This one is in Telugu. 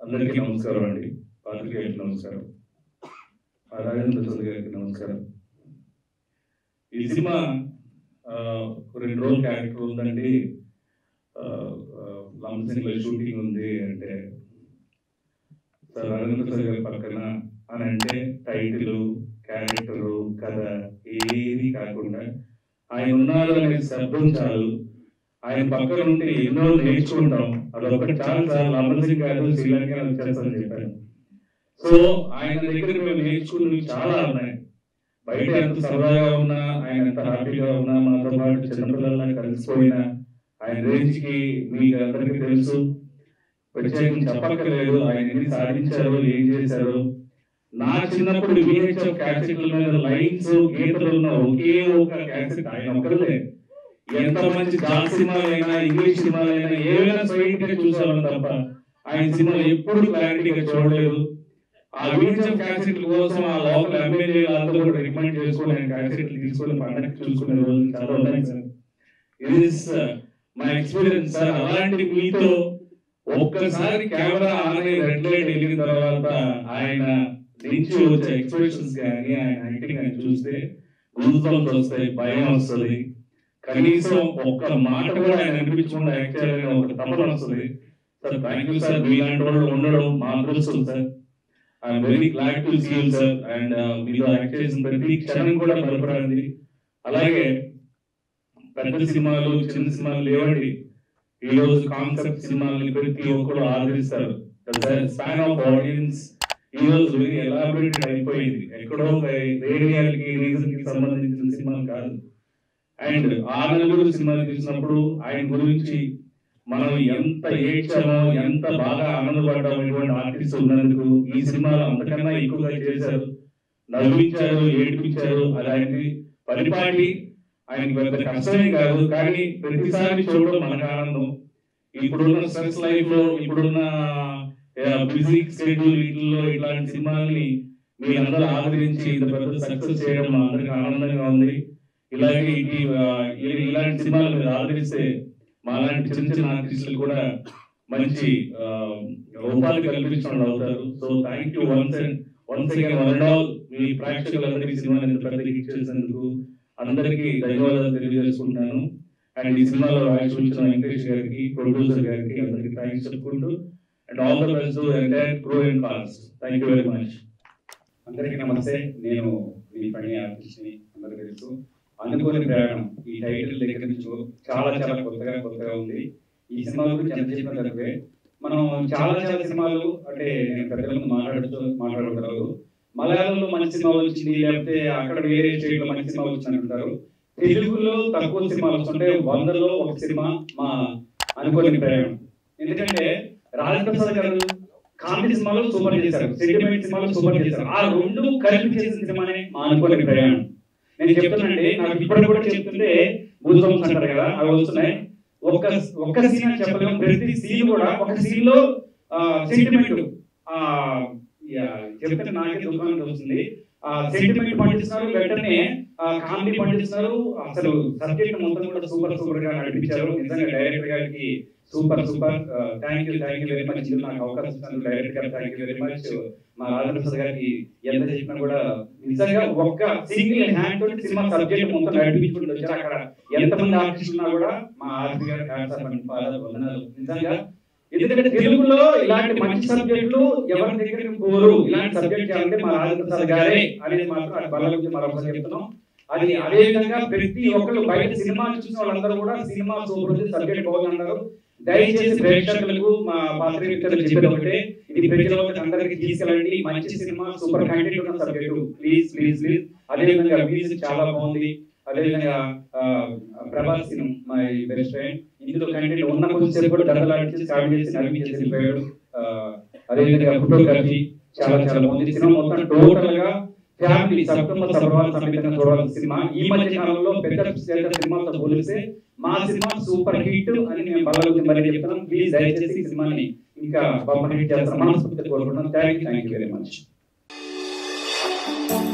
అందరికీ నమస్కారం అండి పాత్రికేయులకు నమస్కారం ఆ రాజేంద్ర ప్రసాద్ గారికి నమస్కారం ఈ సినిమా ఆ, ఒక రెండు రోజులు క్యారెక్టర్ ఉందండి లంసింగ్లో షూటింగ్ ఉంది అంటే సార్ రాజేంద్ర ప్రసాద్ గారి పక్కన అని అంటే టైటిల్ క్యారెక్టరు కథ ఏది కాకుండా ఆయన ఉన్నారు అనే శబ్దం చాలు ఆయన పక్కన ఉంటే ఎన్నో నేర్చుకుంటాం అదొకటి చాలా సార్ అమర్ సింగ్ గారు శ్రీలంక వచ్చేస్తారని చెప్పాను సో ఆయన దగ్గర మేము నేర్చుకున్నవి చాలా ఉన్నాయి బయట ఎంత సరదాగా ఉన్నా ఆయన ఎంత హ్యాపీగా ఉన్నా మాతో పాటు చిన్నపిల్లల్లా కలిసిపోయినా ఆయన రేంజ్ కి మీకు అందరికీ తెలుసు ప్రత్యేకంగా చెప్పక్కర్లేదు ఆయన ఎన్ని సాధించారు ఏం చేశారు నా చిన్నప్పుడు విహెచ్ఎఫ్ క్యాసెట్ల మీద లైన్స్ గీతలు ఉన్న ఒకే ఒక క్యాసెట్ ఆయన ఒకరిదే ఎంత మంచి జాన్ సినిమాలైనా ఇంగ్లీష్ సినిమాలైనా ఏవైనా స్వైట్ గా చూసామని తప్ప ఆయన సినిమాలు ఎప్పుడు క్లారిటీగా చూడలేదు ఆ విహెచ్ఎఫ్ క్యాసెట్ల కోసం ఆ లోకల్ ఎమ్మెల్యే వాళ్ళతో కూడా రికమెండ్ చేసుకుని ఆయన క్యాసెట్లు తీసుకుని పండగ చూసుకునే రోజులు చాలా ఉన్నాయి సార్ ఇది మై ఎక్స్పీరియన్స్ సార్ అలాంటి మీతో ఒక్కసారి కెమెరా ఆన్ అయ్యి రెడ్ లైట్ వెళ్ళిన తర్వాత ఆయన నుంచి వచ్చే ఎక్స్ప్రెషన్స్ కానీ ఆయన యాక్టింగ్ కానీ చూస్తే గుంతలు వస్తాయి భయం వస్తుంది కనీసం ఒక్క మాట కూడా ఆయన అనిపించకుండా యాక్ట్ చేయాలని ఒక తపన వస్తుంది సార్ థ్యాంక్ యూ సార్ మీలాంటి వాళ్ళు ఉండడం మా అదృష్టం sir I'm very glad to see you sir and మీలో యాక్ట్ చేసిన ప్రతి క్షణం కూడా బలపడింది అలాగే పెద్ద సినిమాలు చిన్న సినిమాలు లేవండి ఈ రోజు కాన్సెప్ట్ సినిమాలని ప్రతి ఒక్కరు ఆదరిస్తారు స్పాన్ ఆఫ్ ఆడియన్స్ ఈ రోజు వెరీ ఎలాబరేటెడ్ అయిపోయింది ఎక్కడో ఒక రేడియాలకి రీజన్ కి సంబంధించిన సినిమాలు కాదు అండ్ ఆ నలుగురు సినిమాలు చూసినప్పుడు ఆయన గురించి మనం ఎంత ఏడ్చామో ఎంత బాగా ఆనందపడ్డామో ఇటువంటి ఆర్టిస్ట్ ఉన్నందుకు ఈ సినిమాలు అంతకన్నా ఎక్కువగా చేశారు నవ్వించారు ఏడిపించారు అది ఆయనకి పరిపాటి ఆయనకి పెద్ద కష్టమే కాదు కానీ ప్రతిసారి చూడడం మనకు ఆనందం ఇప్పుడున్న స్ట్రెస్ లైఫ్ లో ఇప్పుడున్న బిజీ స్కెడ్యూల్ వీటిల్లో ఇట్లాంటి సినిమాల్ని మీరందరూ ఆదరించి ఇంత పెద్ద సక్సెస్ చేయడం మా అందరికి ఆనందంగా ఉంది ఇలాగే ఇది ఆ, ఇ- ఇలాంటి సినిమాలు మీరు ఆదరిస్తే మాలాంటి చిన్న చిన్న ఆర్టిస్టులు కూడా మంచి ఆ, ఉపాధి కల్పించిన వాళ్ళు అవుతారు so thank you once and once again one and all మీ ప్రేక్షకులందరికీ సినిమాని ఇంత పెద్ద హిట్ చేసినందుకు అందరికీ ధన్యవాదాలు తెలియజేసుకుంటున్నాను అండ్ ఈ సినిమాలో చూపించిన వెంకటేష్ గారికి ప్రొడ్యూసర్ గారికి అందరికీ థ్యాంక్స్ చెప్పుకుంటూ and all the best entire crew and కాల్స్ థ్యాంక్ యూ వెరీ మచ్ అందరికీ నమస్తే నేను మీ పని ఆర్టిస్ట్ని అందరికీ తెలుసు అందుకోని ప్రయాణం ఈ టైటిల్ దగ్గర నుంచి చాలా చాలా కొత్తగా కొత్తగా ఉంది ఈ సినిమా గురించి ఎంత చెప్పిన తక్కువే మనం చాలా చాలా సినిమాలు అంటే నేను పెద్దల ముందు మాట్లాడుతూ మాట్లాడకూడదు మలయాళంలో మంచి సినిమా వచ్చింది లేకపోతే అక్కడ వేరే స్టేట్ లో మంచి సినిమా వచ్చింది అంటారు తెలుగులో తక్కువ సినిమాలు వస్తుంటే వందలో ఒక సినిమా మా అనుకోని ప్రయాణం ఎందుకంటే రాజప్రసాద్ గారు కామెడీ సినిమాలు సూపర్ చేశారు సెంటిమెంట్ సినిమాలు సూపర్ చేశారు ఆ రెండు కలిపి చేసిన సినిమానే మా అనుకోని ప్రయాణం నేను చెప్తున్నానండి నాకు ఇప్పుడు కూడా చెప్తుంటే భూస్వామ్స్ అంటారు కదా అవి వస్తున్నాయి ఒక్క ఒక్క సీన్ అని చెప్పలేము ప్రతి సీన్ కూడా ఒక సీన్ లో సెంటిమెంట్ చెప్తే నాకే దుఃఖానికి వస్తుంది ఆ సెంటిమెంట్ పండిస్తున్నారు వెంటనే కామెడీ పండిస్తున్నారు అసలు సబ్జెక్ట్ మొత్తం కూడా సూపర్ సూపర్ గా నడిపించారు నిజంగా డైరెక్టర్ గారికి super super thank you thank you very much ఇది నాకు అవకాశం ఇచ్చినందుకు డైరెక్టర్ గారు థ్యాంక్ యూ వెరీ మచ్ మా రాజేంద్ర ప్రసాద్ గారికి ఎంత చెప్పినా కూడా నిజంగా ఒక్క సింగిల్ హ్యాండ్ తోటి సినిమా సబ్జెక్ట్ మొత్తం నడిపించుకుంటూ వచ్చారు అక్కడ ఎంతమంది ఆర్టిస్టులు ఉన్నా కూడా మా ఆర్టి గారు హ్యాండ్స్ అప్ అండ్ పాదాలు వందనాలు నిజంగా ఎందుకంటే తెలుగులో ఇలాంటి మంచి సబ్జెక్టులు ఎవరి దగ్గర కోరు ఇలాంటి సబ్జెక్ట్ చేయాలంటే మా రాజేంద్ర ప్రసాద్ గారే అనేది మాత్రం అది బల గురించి మరొకసారి చెప్తున్నాం అది అదే విధంగా ప్రతి ఒక్కరు బయట సినిమా చూసిన వాళ్ళందరూ కూడా సినిమా సూపర్ ఉంది సబ్జెక్ట్ బాగుంది అన్నారు దయచేసి ప్రేక్షకులకు మా పాత్రికలు చెప్పేది ఒకటే ఇది ప్రజలకు అందరికి తీసుకెళ్ళండి మంచి సినిమా సూపర్ కంటెంట్ ఉన్న సబ్జెక్టు ప్లీజ్ ప్లీజ్ ప్లీజ్ అదే విధంగా మ్యూజిక్ చాలా బాగుంది అదే విధంగా ఆ, Prabhas cinema my best friend ఇందులో కంటెంట్ ఉన్న కొంచెం కూడా దడలాడించి స్టార్ట్ చేసి నవ్వించేసి వెళ్ళిపోయాడు ఆ, అదే విధంగా ఫోటోగ్రఫీ చాలా చాలా బాగుంది సినిమా మొత్తం టోటల్ గా ఫ్యామిలీ సప్తమ సభవాల సమేతంగా చూడాల్సిన సినిమా ఈ మధ్య కాలంలో పెద్ద పెద్ద సినిమాలతో పోలిస్తే మా సినిమా సూపర్ హిట్ అని మేము బలవుతుంది మరి చెప్తున్నాం ప్లీజ్ దయచేసి ఈ సినిమాని ఇంకా బంపర్ హిట్ చేస్తాం మనస్ఫూర్తిగా కోరుకుంటున్నాం thank you thank you very much